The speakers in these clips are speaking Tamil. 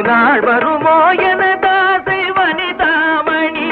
நாள் வருமோ என தாசை வனிதாமணி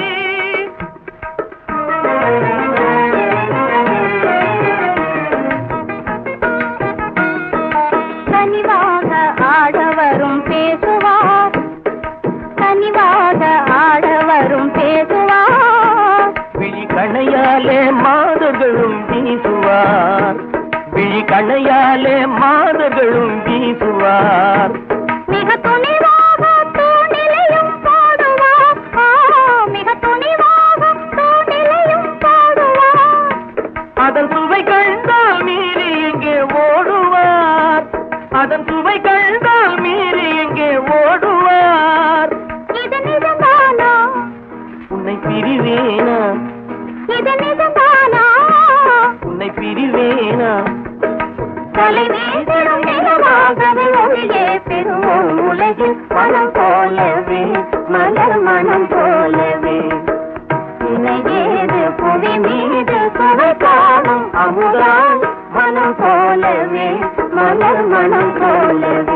கனிவாக ஆடவரும் பேசுவார் கனிவாக ஆடவரும் பேசுவார் விழி கணையாலே மாதர்களும் வீசுவார் விழி கணையாலே மாதர்களும் வீசுவார் மிக துணிவாக தூணிலையும் பாடுவார் ஆ, மிக துணிவாக தூணிலையும் பாடுவார் அதன் சுவை கண்டால் மீறி எங்கே ஓடுவார் அதன் சுவை கண்டால் மீறி எங்கே ஓடுவார் இது நிஜமானா உன்னை பிரிவேனா இது நிஜமானா உன்னை பிரிவேனா தலை வீசிடும் நிலமாகவே ஒளியே பெறுவோம் உலகில் மனம் போலவே மலர் மனம் போலவே இணையேது புவி மீது சுவை காணும் அமுதான் மனம் போலவே மலர் மனம் போலவே